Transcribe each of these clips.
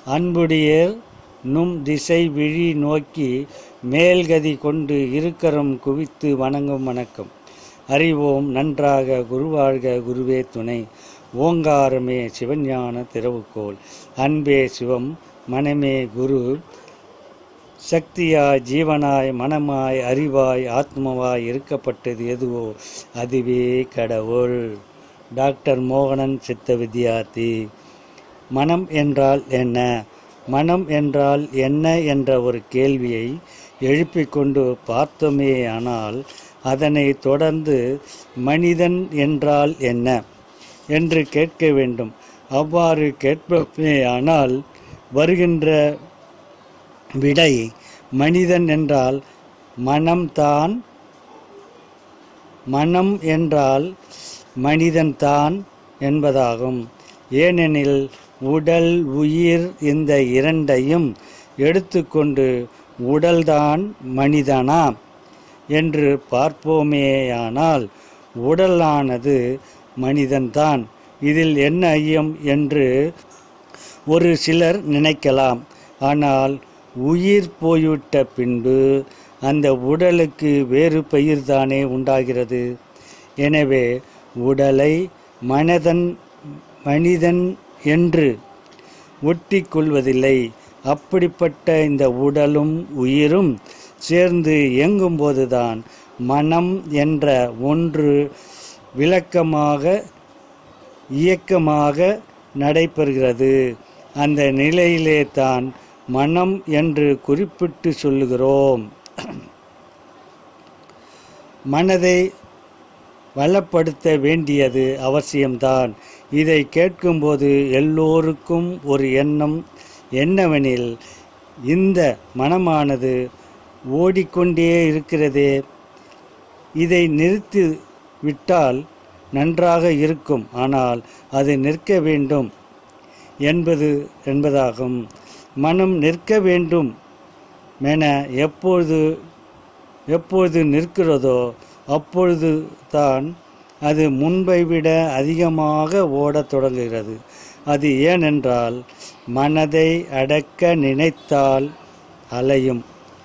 அன்புடையர் நும் திசை விழி நோக்கி மேல்கதி கொண்டு இருக்கரம் குவித்து வணங்கும் வணக்கம் அறிவோம் நன்றாக குருவாழ்க குருவே துணை ஓங்காரமே சிவஞான திறவுகோல் அன்பே சிவம் மனமே குரு சக்தியாய் ஜீவனாய் மனமாய் அறிவாய் ஆத்மவாய் இருக்கப்பட்டது எதுவோ அதுவே கடவுள் டாக்டர் மோகனன் சித்த வித்யார்த்தி மனம் என்றால் என்ன மனம் என்றால் என்ன என்ற ஒரு கேள்வியை எழுப்பிக் கொண்டு பார்த்தோமே ஆனால் அதனை தொடர்ந்து மனிதன் என்றால் என்ன என்று கேட்க வேண்டும் அவ்வாறு கேட்போமே ஆனால் வருகின்ற விடை மனிதன் என்றால் மனம்தான் மனம் என்றால் மனிதன்தான் என்பதாகும் ஏனெனில் உடல் உயிர் இந்த இரண்டையும் எடுத்துக்கொண்டு உடல்தான் மனிதனா என்று பார்ப்போமேயானால் உடலானது மனிதன்தான் இதில் என்ன ஐயம் என்று ஒரு சிலர் நினைக்கலாம் ஆனால் உயிர் போய்விட்ட பின்பு அந்த உடலுக்கு வேறு பெயர்தானே உண்டாகிறது எனவே உடலை மனதன் மனிதன் என்று ஒட்டிக் கொள்வதில்லை அப்படிப்பட்ட இந்த உடலும் உயிரும் சேர்ந்து இயங்கும்போதுதான் மனம் என்ற ஒன்று விளக்கமாக இயக்கமாக நடைபெறுகிறது அந்த நிலையிலே தான் மனம் என்று குறிப்பிட்டு சொல்லுகிறோம் மனதை வளப்படுத்த வேண்டியது அவசியம்தான் இதை கேட்கும்போது எல்லோருக்கும் ஒரு எண்ணம் என்னவெனில் இந்த மனமானது ஓடிக்கொண்டே இருக்கிறதே இதை நிறுத்தி விட்டால் நன்றாக இருக்கும் ஆனால் அது நிற்க வேண்டும் என்பது என்பதாகும் மனம் நிற்க வேண்டும் என எப்பொழுது எப்பொழுது நிற்கிறதோ அப்பொழுது தான் அது முன்பை விட அதிகமாக ஓடத் தொடங்குகிறது அது ஏனென்றால் மனதை அடக்க நினைத்தால் அலையும்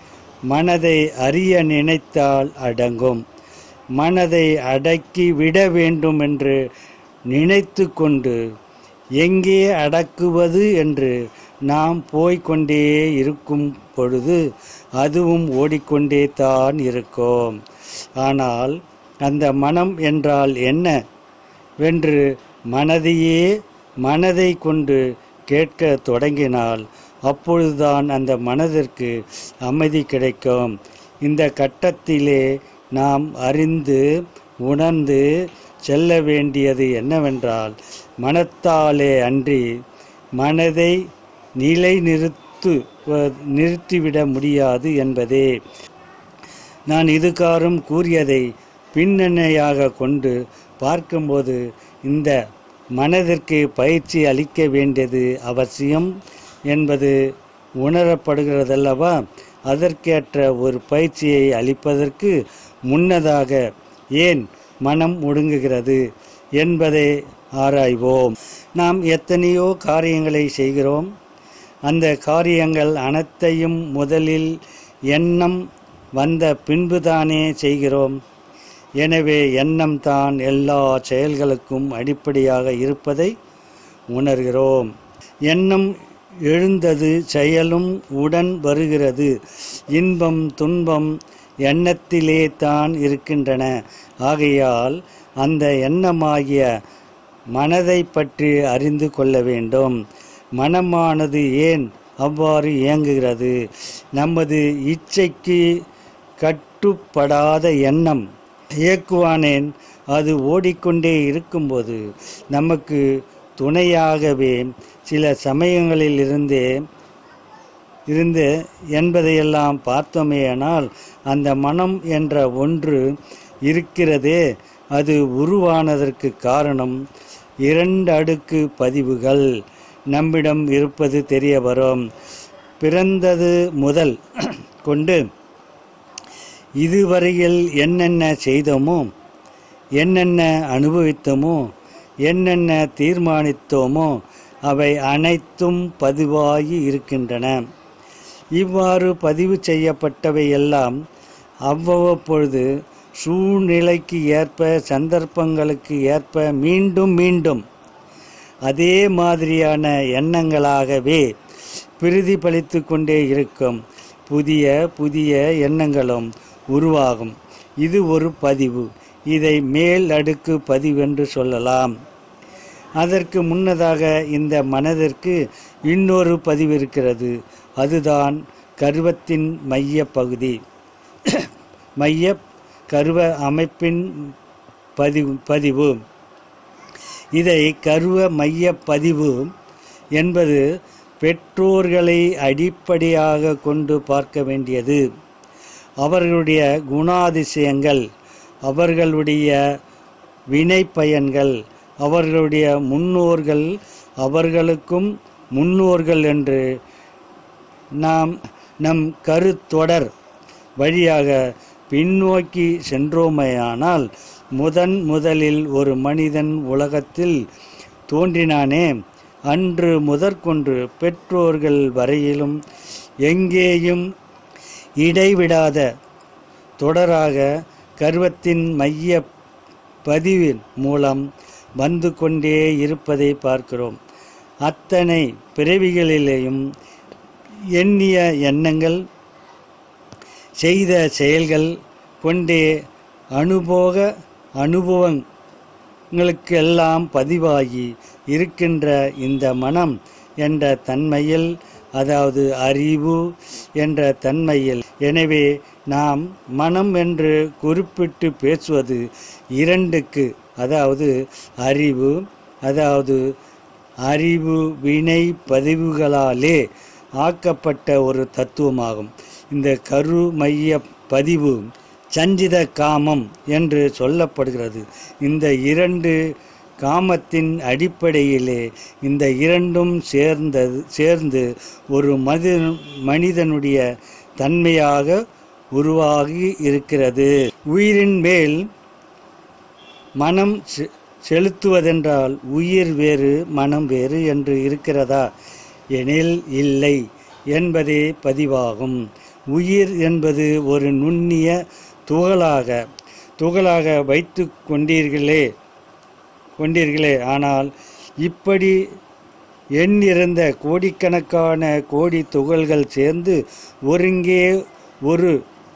மனதை அறிய நினைத்தால் அடங்கும் மனதை அடக்கி விட வேண்டும் என்று நினைத்து கொண்டு எங்கே அடக்குவது என்று நாம் போய்க்கொண்டே இருக்கும் பொழுது அதுவும் ஓடிக்கொண்டே தான் இருக்கும் ஆனால் அந்த மனம் என்றால் என்ன வென்று மனதையே மனதை கொண்டு கேட்க தொடங்கினால் அப்பொழுதுதான் அந்த மனதிற்கு அமைதி கிடைக்கும் இந்த கட்டத்திலே நாம் அறிந்து உணர்ந்து செல்ல வேண்டியது என்னவென்றால் மனத்தாலே அன்றி மனதை நிலை நிறுத்து நிறுத்திவிட முடியாது என்பதே நான் இதுகாரும் கூறியதை பின்னணியாக கொண்டு பார்க்கும்போது இந்த மனதிற்கு பயிற்சி அளிக்க வேண்டியது அவசியம் என்பது உணரப்படுகிறதல்லவா அதற்கேற்ற ஒரு பயிற்சியை அளிப்பதற்கு முன்னதாக ஏன் மனம் ஒடுங்குகிறது என்பதை ஆராய்வோம் நாம் எத்தனையோ காரியங்களை செய்கிறோம் அந்த காரியங்கள் அனைத்தையும் முதலில் எண்ணம் வந்த பின்புதானே செய்கிறோம் எனவே எண்ணம் தான் எல்லா செயல்களுக்கும் அடிப்படையாக இருப்பதை உணர்கிறோம் எண்ணம் எழுந்தது செயலும் உடன் வருகிறது இன்பம் துன்பம் எண்ணத்திலே தான் இருக்கின்றன ஆகையால் அந்த எண்ணமாகிய மனதை பற்றி அறிந்து கொள்ள வேண்டும் மனமானது ஏன் அவ்வாறு இயங்குகிறது நமது இச்சைக்கு கட்டுப்படாத எண்ணம் இயக்குவானேன் அது ஓடிக்கொண்டே இருக்கும்போது நமக்கு துணையாகவே சில சமயங்களில் இருந்தே இருந்து என்பதையெல்லாம் பார்த்தோமேயானால் அந்த மனம் என்ற ஒன்று இருக்கிறதே அது உருவானதற்கு காரணம் இரண்டு அடுக்கு பதிவுகள் நம்மிடம் இருப்பது தெரிய வரும் பிறந்தது முதல் கொண்டு இதுவரையில் என்னென்ன செய்தோமோ என்னென்ன அனுபவித்தோமோ என்னென்ன தீர்மானித்தோமோ அவை அனைத்தும் பதிவாகி இருக்கின்றன இவ்வாறு பதிவு செய்யப்பட்டவை எல்லாம் அவ்வப்பொழுது சூழ்நிலைக்கு ஏற்ப சந்தர்ப்பங்களுக்கு ஏற்ப மீண்டும் மீண்டும் அதே மாதிரியான எண்ணங்களாகவே பிரதிபலித்து கொண்டே இருக்கும் புதிய புதிய எண்ணங்களும் உருவாகும் இது ஒரு பதிவு இதை மேல் அடுக்கு பதிவென்று சொல்லலாம் அதற்கு முன்னதாக இந்த மனதிற்கு இன்னொரு பதிவு இருக்கிறது அதுதான் கருவத்தின் மைய பகுதி மைய கருவ அமைப்பின் பதிவு பதிவு இதை கருவ மைய பதிவு என்பது பெற்றோர்களை அடிப்படையாக கொண்டு பார்க்க வேண்டியது அவர்களுடைய குணாதிசயங்கள் அவர்களுடைய வினை பயன்கள் அவர்களுடைய முன்னோர்கள் அவர்களுக்கும் முன்னோர்கள் என்று நாம் நம் கருத்தொடர் வழியாக பின்னோக்கி சென்றோமேயானால் முதன் முதலில் ஒரு மனிதன் உலகத்தில் தோன்றினானே அன்று முதற்கொண்டு பெற்றோர்கள் வரையிலும் எங்கேயும் இடைவிடாத தொடராக கர்வத்தின் மைய பதிவின் மூலம் வந்து கொண்டே இருப்பதை பார்க்கிறோம் அத்தனை பிறவிகளிலேயும் எண்ணிய எண்ணங்கள் செய்த செயல்கள் கொண்டே அனுபோக அனுபவங்களுக்கெல்லாம் பதிவாகி இருக்கின்ற இந்த மனம் என்ற தன்மையில் அதாவது அறிவு என்ற தன்மையில் எனவே நாம் மனம் என்று குறிப்பிட்டு பேசுவது இரண்டுக்கு அதாவது அறிவு அதாவது அறிவு வினை பதிவுகளாலே ஆக்கப்பட்ட ஒரு தத்துவமாகும் இந்த கரு மைய பதிவு சஞ்சித காமம் என்று சொல்லப்படுகிறது இந்த இரண்டு காமத்தின் அடிப்படையிலே இந்த இரண்டும் சேர்ந்தது சேர்ந்து ஒரு மது மனிதனுடைய தன்மையாக உருவாகி இருக்கிறது உயிரின் மேல் மனம் செ- செலுத்துவதென்றால் உயிர் வேறு மனம் வேறு என்று இருக்கிறதா எனில் இல்லை என்பதே பதிவாகும் உயிர் என்பது ஒரு நுண்ணிய துகளாக துகளாக வைத்து கொண்டீர்களே கொண்டீர்களே ஆனால் இப்படி எண்ணிருந்த கோடிக்கணக்கான கோடி துகள்கள் சேர்ந்து ஒருங்கே ஒரு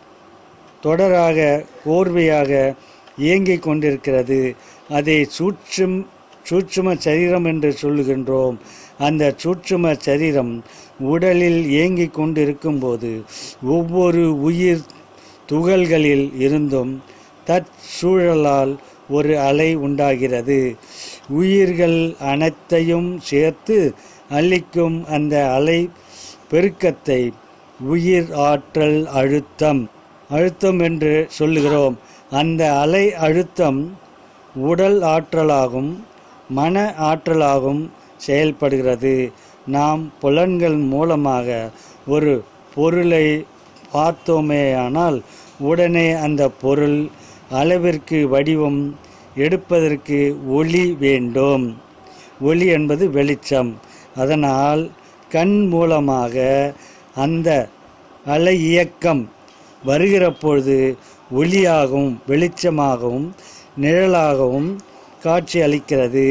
தொடராக கோர்வையாக இயங்கிக் கொண்டிருக்கிறது அதை சூட்சும் சூட்சும சரீரம் என்று சொல்லுகின்றோம் அந்த சூட்சும சரீரம் உடலில் இயங்கிக் கொண்டிருக்கும்போது ஒவ்வொரு உயிர் துகள்களில் இருந்தும் தற்சூழலால் ஒரு அலை உண்டாகிறது உயிர்கள் அனைத்தையும் சேர்த்து அளிக்கும் அந்த அலை பெருக்கத்தை உயிர் ஆற்றல் அழுத்தம் அழுத்தம் என்று சொல்லுகிறோம் அந்த அலை அழுத்தம் உடல் ஆற்றலாகும் மன ஆற்றலாகும் செயல்படுகிறது நாம் புலன்கள் மூலமாக ஒரு பொருளை பார்த்தோமேயானால் உடனே அந்த பொருள் அளவிற்கு வடிவம் எடுப்பதற்கு ஒளி வேண்டும் ஒளி என்பது வெளிச்சம் அதனால் கண் மூலமாக அந்த அலை இயக்கம் வருகிற பொழுது ஒளியாகவும் வெளிச்சமாகவும் நிழலாகவும் காட்சி அளிக்கிறது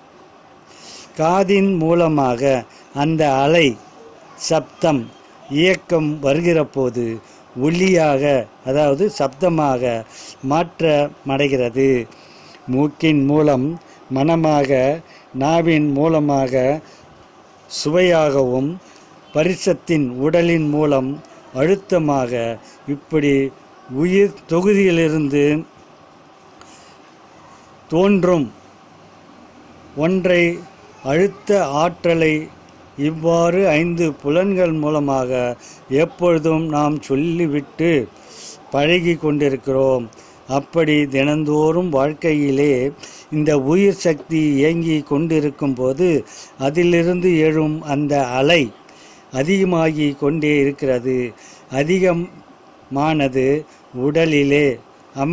காதின் மூலமாக அந்த அலை சப்தம் இயக்கம் வருகிற போது ஒளியாக அதாவது சப்தமாக மாற்றமடைகிறது மூக்கின் மூலம் மனமாக நாவின் மூலமாக சுவையாகவும் பரிசத்தின் உடலின் மூலம் அழுத்தமாக இப்படி உயிர் தொகுதியிலிருந்து தோன்றும் ஒன்றை அழுத்த ஆற்றலை இவ்வாறு ஐந்து புலன்கள் மூலமாக எப்பொழுதும் நாம் சொல்லிவிட்டு பழகி கொண்டிருக்கிறோம் அப்படி தினந்தோறும் வாழ்க்கையிலே இந்த உயிர் சக்தி இயங்கி கொண்டிருக்கும் போது அதிலிருந்து எழும் அந்த அலை அதிகமாகி கொண்டே இருக்கிறது அதிகமானது உடலிலே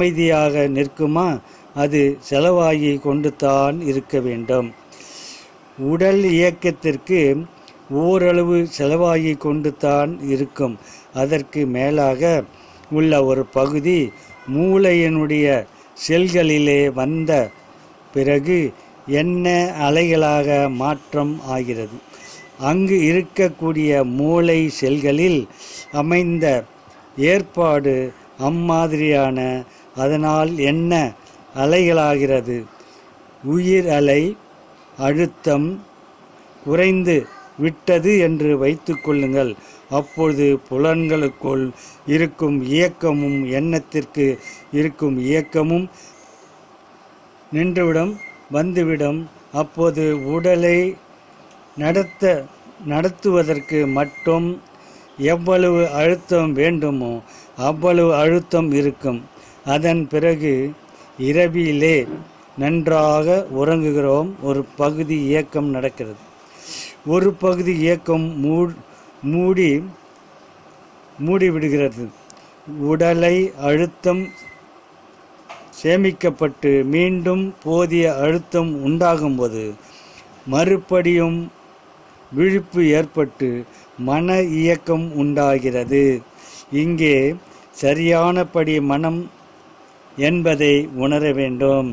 அமைதியாக நிற்குமா அது செலவாகி கொண்டு தான் இருக்க வேண்டும் உடல் இயக்கத்திற்கு ஓரளவு செலவாகி கொண்டு தான் இருக்கும் அதற்கு மேலாக உள்ள ஒரு பகுதி மூளையினுடைய செல்களிலே வந்த பிறகு என்ன அலைகளாக மாற்றம் ஆகிறது அங்கு இருக்கக்கூடிய மூளை செல்களில் அமைந்த ஏற்பாடு அம்மாதிரியான அதனால் என்ன அலைகளாகிறது உயிர் அலை அழுத்தம் குறைந்து விட்டது என்று வைத்துக்கொள்ளுங்கள் அப்பொழுது புலன்களுக்குள் இருக்கும் இயக்கமும் எண்ணத்திற்கு இருக்கும் இயக்கமும் நின்றுவிடும் வந்துவிடும் அப்போது உடலை நடத்த நடத்துவதற்கு மட்டும் எவ்வளவு அழுத்தம் வேண்டுமோ அவ்வளவு அழுத்தம் இருக்கும் அதன் பிறகு இரவிலே நன்றாக உறங்குகிறோம் ஒரு பகுதி இயக்கம் நடக்கிறது ஒரு பகுதி இயக்கம் மூ மூடி மூடிவிடுகிறது உடலை அழுத்தம் சேமிக்கப்பட்டு மீண்டும் போதிய அழுத்தம் உண்டாகும்போது மறுபடியும் விழிப்பு ஏற்பட்டு மன இயக்கம் உண்டாகிறது இங்கே சரியானபடி மனம் என்பதை உணர வேண்டும்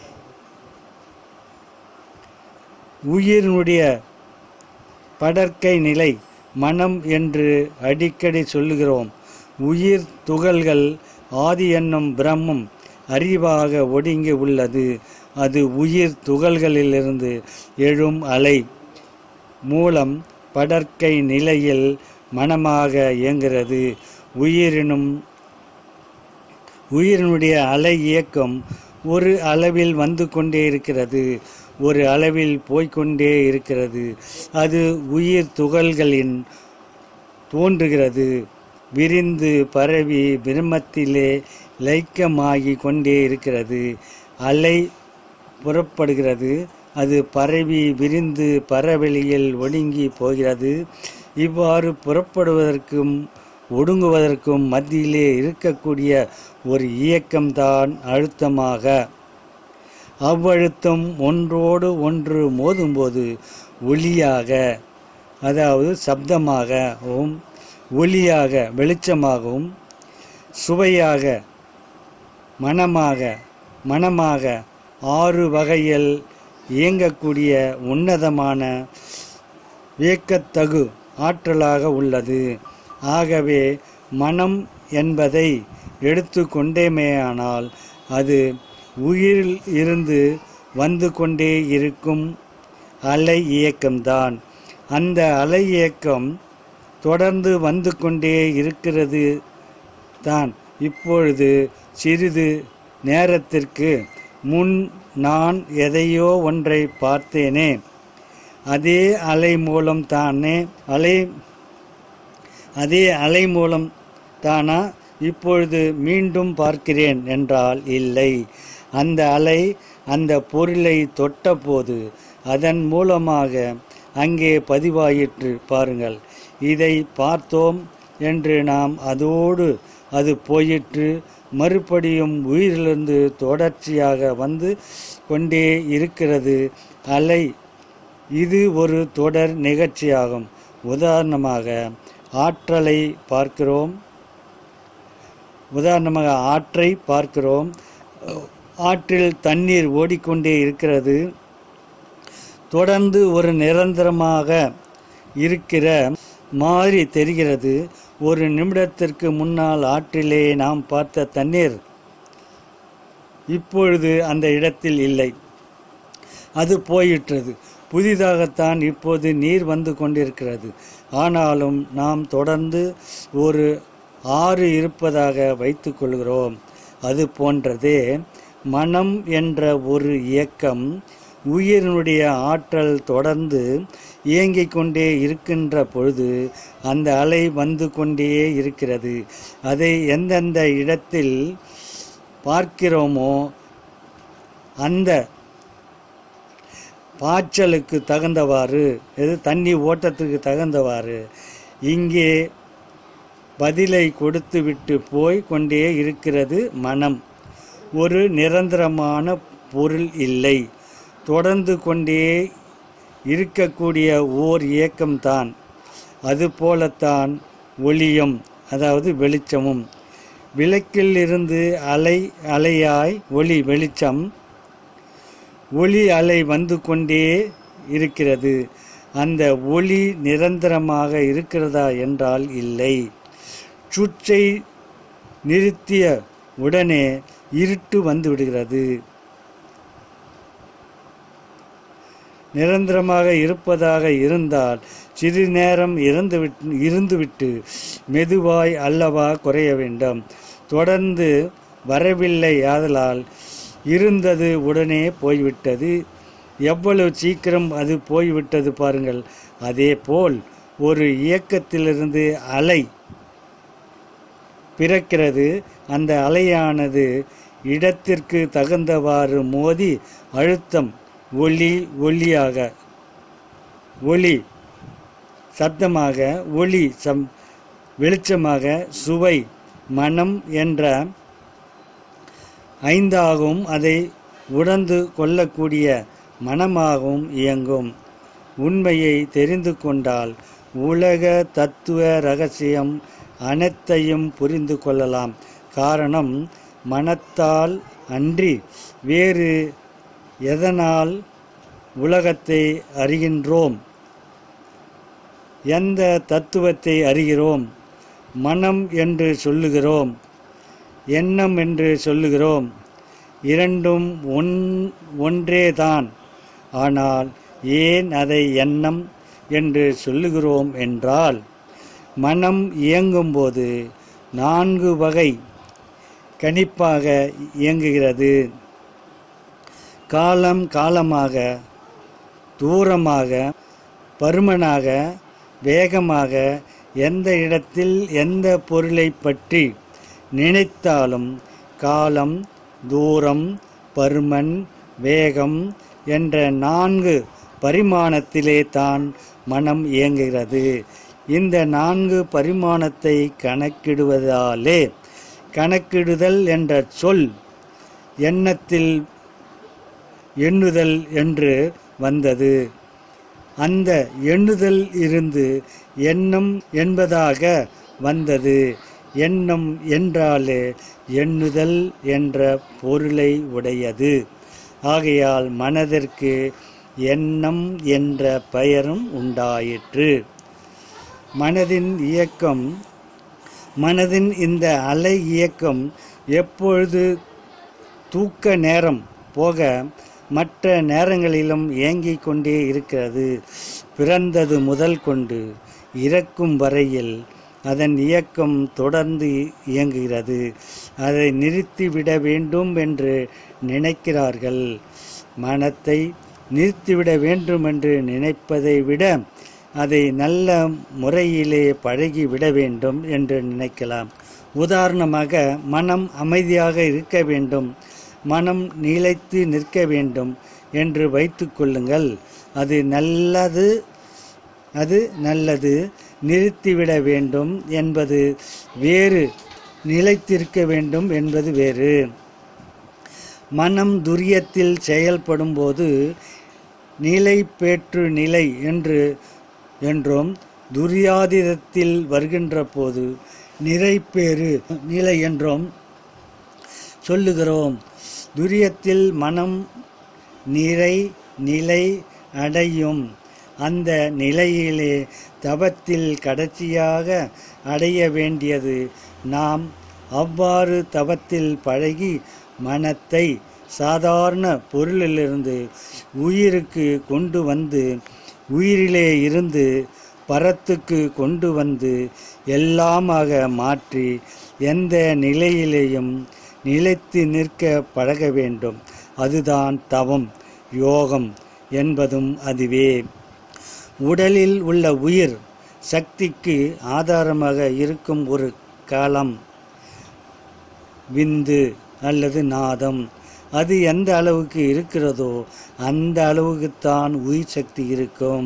உயிரினுடைய படற்கை நிலை மனம் என்று அடிக்கடி சொல்லுகிறோம் உயிர் துகள்கள் ஆதி என்னும் பிரம்மம் அறிவாக ஒடுங்கி உள்ளது அது உயிர் துகள்களிலிருந்து எழும் அலை மூலம் படற்கை நிலையில் மனமாக இயங்குகிறது உயிரினும் உயிரினுடைய அலை இயக்கம் ஒரு அளவில் வந்து கொண்டே இருக்கிறது ஒரு அளவில் போய்க்கொண்டே இருக்கிறது அது உயிர் துகள்களின் தோன்றுகிறது விரிந்து பரவி பிரம்மத்திலே லைக்கமாகி கொண்டே இருக்கிறது அலை புறப்படுகிறது அது பரவி விரிந்து பரவெளியில் ஒடுங்கி போகிறது இவ்வாறு புறப்படுவதற்கும் ஒடுங்குவதற்கும் மத்தியிலே இருக்கக்கூடிய ஒரு இயக்கம்தான் அழுத்தமாக அவ்வழுத்தம் ஒன்றோடு ஒன்று மோதும்போது ஒளியாக அதாவது சப்தமாகவும் ஒளியாக வெளிச்சமாகவும் சுவையாக மனமாக மனமாக ஆறு வகையில் இயங்கக்கூடிய உன்னதமான வியக்கத்தகு ஆற்றலாக உள்ளது ஆகவே மனம் என்பதை எடுத்து கொண்டேமேயானால் அது உயிரில் இருந்து வந்து கொண்டே இருக்கும் அலை இயக்கம்தான் அந்த அலை இயக்கம் தொடர்ந்து வந்து கொண்டே இருக்கிறது தான் இப்பொழுது சிறிது நேரத்திற்கு முன் நான் எதையோ ஒன்றை பார்த்தேனே அதே அலை மூலம் தானே அலை அதே அலை மூலம் தானா இப்பொழுது மீண்டும் பார்க்கிறேன் என்றால் இல்லை அந்த அலை அந்த பொருளை தொட்டபோது அதன் மூலமாக அங்கே பதிவாயிற்று பாருங்கள் இதை பார்த்தோம் என்று நாம் அதோடு அது போயிற்று மறுபடியும் உயிரிலிருந்து தொடர்ச்சியாக வந்து கொண்டே இருக்கிறது அலை இது ஒரு தொடர் நிகழ்ச்சியாகும் உதாரணமாக ஆற்றலை பார்க்கிறோம் உதாரணமாக ஆற்றை பார்க்கிறோம் ஆற்றில் தண்ணீர் ஓடிக்கொண்டே இருக்கிறது தொடர்ந்து ஒரு நிரந்தரமாக இருக்கிற மாதிரி தெரிகிறது ஒரு நிமிடத்திற்கு முன்னால் ஆற்றிலே நாம் பார்த்த தண்ணீர் இப்பொழுது அந்த இடத்தில் இல்லை அது போயிற்றது புதிதாகத்தான் இப்போது நீர் வந்து கொண்டிருக்கிறது ஆனாலும் நாம் தொடர்ந்து ஒரு ஆறு இருப்பதாக வைத்துக்கொள்கிறோம் அது போன்றதே மனம் என்ற ஒரு இயக்கம் உயிரினுடைய ஆற்றல் தொடர்ந்து இயங்கிக் கொண்டே இருக்கின்ற பொழுது அந்த அலை வந்து கொண்டே இருக்கிறது அதை எந்தெந்த இடத்தில் பார்க்கிறோமோ அந்த பாய்ச்சலுக்கு தகுந்தவாறு எது தண்ணி ஓட்டத்துக்கு தகுந்தவாறு இங்கே பதிலை கொடுத்து விட்டு போய் கொண்டே இருக்கிறது மனம் ஒரு நிரந்தரமான பொருள் இல்லை தொடர்ந்து கொண்டே இருக்கக்கூடிய ஓர் இயக்கம்தான் அதுபோலத்தான் ஒளியும் அதாவது வெளிச்சமும் விளக்கில் இருந்து அலை அலையாய் ஒளி வெளிச்சம் ஒளி அலை வந்து கொண்டே இருக்கிறது அந்த ஒளி நிரந்தரமாக இருக்கிறதா என்றால் இல்லை சுற்றை நிறுத்திய உடனே இருட்டு வந்து விடுகிறது நிரந்தரமாக இருப்பதாக இருந்தால் சிறிது நேரம் இறந்துவிட்டு இருந்துவிட்டு மெதுவாய் அல்லவா குறைய வேண்டும் தொடர்ந்து வரவில்லை ஆதலால் இருந்தது உடனே போய்விட்டது எவ்வளவு சீக்கிரம் அது போய்விட்டது பாருங்கள் அதேபோல் ஒரு இயக்கத்திலிருந்து அலை பிறக்கிறது அந்த அலையானது இடத்திற்கு தகுந்தவாறு மோதி அழுத்தம் ஒளி ஒளியாக ஒளி சப்தமாக ஒளி சம் வெளிச்சமாக சுவை மனம் என்ற ஐந்தாகவும் அதை உணர்ந்து கொள்ளக்கூடிய மனமாகவும் இயங்கும் உண்மையை தெரிந்து கொண்டால் உலக தத்துவ ரகசியம் அனைத்தையும் புரிந்து கொள்ளலாம் காரணம் மனத்தால் அன்றி வேறு எதனால் உலகத்தை அறிகின்றோம் எந்த தத்துவத்தை அறிகிறோம் மனம் என்று சொல்லுகிறோம் எண்ணம் என்று சொல்லுகிறோம் இரண்டும் ஒன் ஒன்றேதான் ஆனால் ஏன் அதை எண்ணம் என்று சொல்லுகிறோம் என்றால் மனம் இயங்கும்போது நான்கு வகை கணிப்பாக இயங்குகிறது காலம் காலமாக தூரமாக பருமனாக வேகமாக எந்த இடத்தில் எந்த பொருளை பற்றி நினைத்தாலும் காலம் தூரம் பருமன் வேகம் என்ற நான்கு பரிமாணத்திலே தான் மனம் இயங்குகிறது இந்த நான்கு பரிமாணத்தை கணக்கிடுவதாலே கணக்கிடுதல் என்ற சொல் எண்ணத்தில் எண்ணுதல் என்று வந்தது அந்த எண்ணுதல் இருந்து எண்ணம் என்பதாக வந்தது எண்ணம் என்றாலே எண்ணுதல் என்ற பொருளை உடையது ஆகையால் மனதிற்கு எண்ணம் என்ற பெயரும் உண்டாயிற்று மனதின் இயக்கம் மனதின் இந்த அலை இயக்கம் எப்பொழுது தூக்க நேரம் போக மற்ற நேரங்களிலும் இயங்கிக் கொண்டே இருக்கிறது பிறந்தது முதல் கொண்டு இறக்கும் வரையில் அதன் இயக்கம் தொடர்ந்து இயங்குகிறது அதை நிறுத்திவிட வேண்டும் என்று நினைக்கிறார்கள் மனத்தை நிறுத்திவிட வேண்டும் என்று நினைப்பதை விட அதை நல்ல முறையிலே பழகி விட வேண்டும் என்று நினைக்கலாம் உதாரணமாக மனம் அமைதியாக இருக்க வேண்டும் மனம் நிலைத்து நிற்க வேண்டும் என்று வைத்துக் கொள்ளுங்கள் அது நல்லது அது நல்லது நிறுத்திவிட வேண்டும் என்பது வேறு நிலைத்திருக்க வேண்டும் என்பது வேறு மனம் துரியத்தில் செயல்படும்போது நிலை பேற்று நிலை என்று என்றும் துரியாதிதத்தில் வருகின்ற போது நிறைப்பேறு நிலை என்றும் சொல்லுகிறோம் துரியத்தில் மனம் நிறை நிலை அடையும் அந்த நிலையிலே தவத்தில் கடைசியாக அடைய வேண்டியது நாம் அவ்வாறு தவத்தில் பழகி மனத்தை சாதாரண பொருளிலிருந்து உயிருக்கு கொண்டு வந்து உயிரிலே இருந்து பரத்துக்கு கொண்டு வந்து எல்லாமாக மாற்றி எந்த நிலையிலேயும் நிலைத்து நிற்க பழக வேண்டும் அதுதான் தவம் யோகம் என்பதும் அதுவே உடலில் உள்ள உயிர் சக்திக்கு ஆதாரமாக இருக்கும் ஒரு களம் விந்து அல்லது நாதம் அது எந்த அளவுக்கு இருக்கிறதோ அந்த அளவுக்குத்தான் உயிர் சக்தி இருக்கும்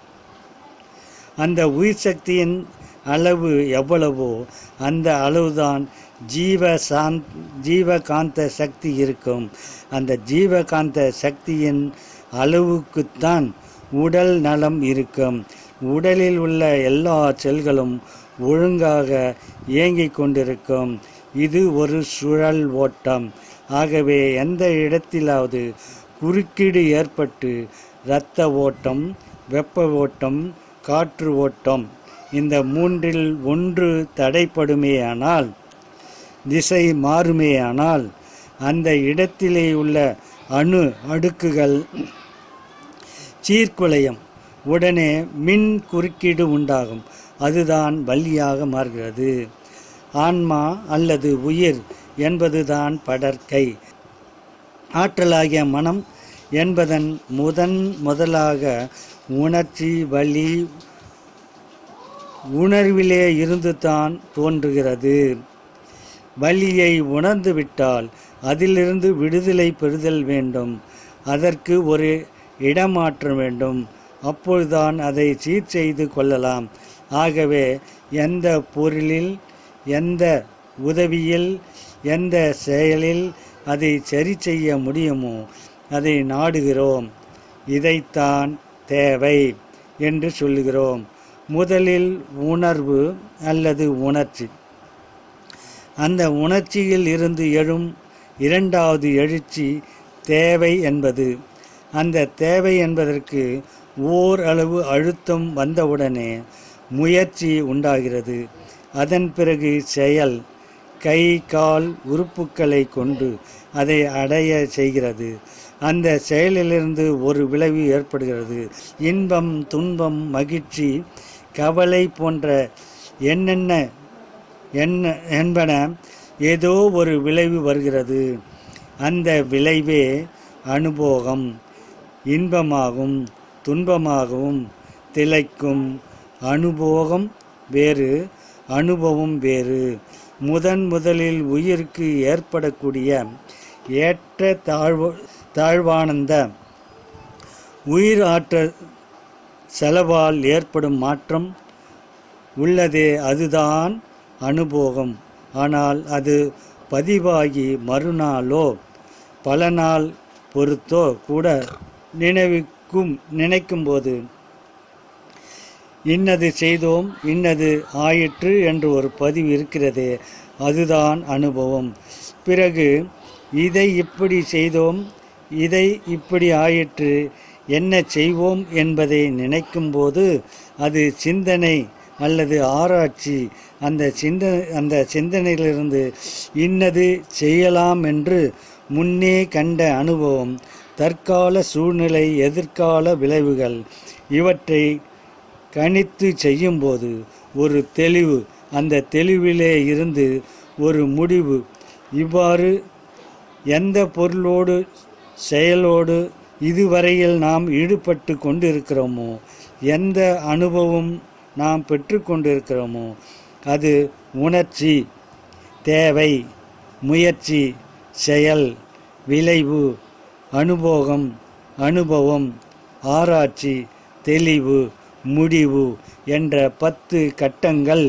அந்த உயிர் சக்தியின் அளவு எவ்வளவோ அந்த அளவுதான் ஜீவ சாந்த் ஜீவகாந்த சக்தி இருக்கும் அந்த ஜீவகாந்த சக்தியின் அளவுக்குத்தான் உடல் நலம் இருக்கும் உடலில் உள்ள எல்லா செல்களும் ஒழுங்காக இயங்கிக் கொண்டிருக்கும் இது ஒரு சுழல் ஓட்டம் ஆகவே எந்த இடத்திலாவது குறுக்கீடு ஏற்பட்டு இரத்த ஓட்டம் வெப்ப ஓட்டம் காற்று ஓட்டம் இந்த மூன்றில் ஒன்று தடைப்படுமேயானால் திசை மாறுமேயானால் அந்த இடத்திலே உள்ள அணு அடுக்குகள் சீர்குலையும் உடனே மின் குறுக்கீடு உண்டாகும் அதுதான் வலியாக மாறுகிறது ஆன்மா அல்லது உயிர் என்பதுதான் படற்கை ஆற்றலாகிய மனம் என்பதன் முதன் முதலாக உணர்ச்சி வலி உணர்விலே இருந்து தான் தோன்றுகிறது வலியை உணர்ந்து விட்டால் அதிலிருந்து விடுதலை பெறுதல் வேண்டும் அதற்கு ஒரு இடமாற்றம் வேண்டும் அப்பொழுதுதான் அதை சீர் செய்து கொள்ளலாம் ஆகவே எந்த பொருளில் எந்த உதவியில் எந்த செயலில் அதை சரி செய்ய முடியுமோ அதை நாடுகிறோம் இதைத்தான் தேவை என்று சொல்லுகிறோம் முதலில் உணர்வு அல்லது உணர்ச்சி அந்த உணர்ச்சியில் இருந்து எழும் இரண்டாவது எழுச்சி தேவை என்பது அந்த தேவை என்பதற்கு ஓர் அளவு அழுத்தம் வந்தவுடனே முயற்சி உண்டாகிறது அதன் பிறகு செயல் கை கால் உறுப்புக்களை கொண்டு அதை அடைய செய்கிறது அந்த செயலிலிருந்து ஒரு விளைவு ஏற்படுகிறது இன்பம் துன்பம் மகிழ்ச்சி கவலை போன்ற என்னென்ன என்ன என்பன ஏதோ ஒரு விளைவு வருகிறது அந்த விளைவே அனுபோகம் இன்பமாகும் துன்பமாகவும் திளைக்கும் அனுபோகம் வேறு அனுபவம் வேறு முதன் முதலில் உயிருக்கு ஏற்படக்கூடிய ஏற்ற தாழ்வு தாழ்வானந்த உயிர் ஆற்ற செலவால் ஏற்படும் மாற்றம் உள்ளதே அதுதான் அனுபோகம் ஆனால் அது பதிவாகி மறுநாளோ பல நாள் பொறுத்தோ கூட நினைவுக்கும் நினைக்கும்போது இன்னது செய்தோம் இன்னது ஆயிற்று என்று ஒரு பதிவு இருக்கிறதே அதுதான் அனுபவம் பிறகு இதை இப்படி செய்தோம் இதை இப்படி ஆயிற்று என்ன செய்வோம் என்பதை நினைக்கும்போது அது சிந்தனை அல்லது ஆராய்ச்சி அந்த சிந்த அந்த சிந்தனையிலிருந்து இன்னது செய்யலாம் என்று முன்னே கண்ட அனுபவம் தற்கால சூழ்நிலை எதிர்கால விளைவுகள் இவற்றை கணித்து செய்யும்போது ஒரு தெளிவு அந்த தெளிவிலே இருந்து ஒரு முடிவு இவ்வாறு எந்த பொருளோடு செயலோடு இதுவரையில் நாம் ஈடுபட்டு கொண்டிருக்கிறோமோ எந்த அனுபவம் நாம் பெற்றுக்கொண்டிருக்கிறோமோ அது உணர்ச்சி தேவை முயற்சி செயல் விளைவு அனுபோகம் அனுபவம் ஆராய்ச்சி தெளிவு முடிவு என்ற பத்து கட்டங்கள்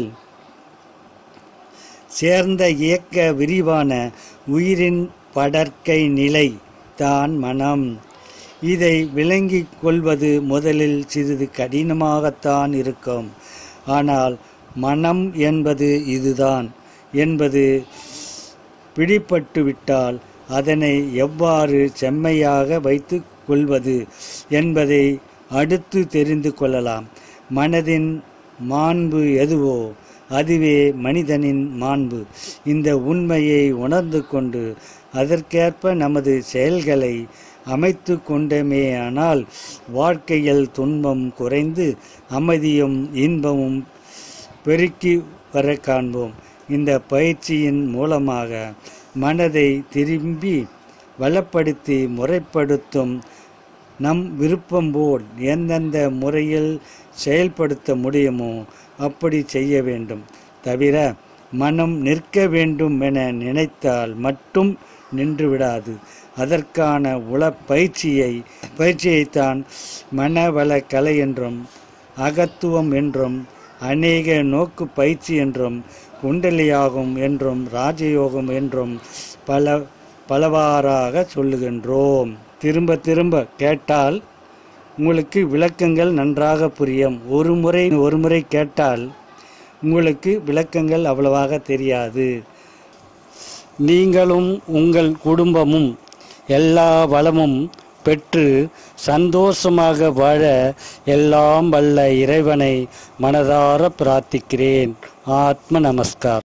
சேர்ந்த இயக்க விரிவான உயிரின் படற்கை நிலை தான் மனம் இதை விளங்கிக் கொள்வது முதலில் சிறிது கடினமாகத்தான் இருக்கும் ஆனால் மனம் என்பது இதுதான் என்பது பிடிபட்டுவிட்டால் அதனை எவ்வாறு செம்மையாக வைத்து கொள்வது என்பதை அடுத்து தெரிந்து கொள்ளலாம் மனதின் மாண்பு எதுவோ அதுவே மனிதனின் மாண்பு இந்த உண்மையை உணர்ந்து கொண்டு அதற்கேற்ப நமது செயல்களை அமைத்து கொண்டமேயானால் வாழ்க்கையில் துன்பம் குறைந்து அமைதியும் இன்பமும் பெருக்கி வர காண்போம் இந்த பயிற்சியின் மூலமாக மனதை திரும்பி வளப்படுத்தி முறைப்படுத்தும் நம் விருப்பம் போல் எந்தெந்த முறையில் செயல்படுத்த முடியுமோ அப்படி செய்ய வேண்டும் தவிர மனம் நிற்க வேண்டும் என நினைத்தால் மட்டும் நின்றுவிடாது அதற்கான உள பயிற்சியை பயிற்சியைத்தான் மனவள கலை என்றும் அகத்துவம் என்றும் அநேக நோக்கு பயிற்சி என்றும் குண்டலியாகும் என்றும் ராஜயோகம் என்றும் பல பலவாறாக சொல்லுகின்றோம் திரும்ப திரும்ப கேட்டால் உங்களுக்கு விளக்கங்கள் நன்றாக புரியும் ஒரு முறை ஒரு முறை கேட்டால் உங்களுக்கு விளக்கங்கள் அவ்வளவாக தெரியாது நீங்களும் உங்கள் குடும்பமும் எல்லா வளமும் பெற்று சந்தோஷமாக வாழ எல்லாம் வல்ல இறைவனை மனதார பிரார்த்திக்கிறேன் ஆத்ம நமஸ்கார்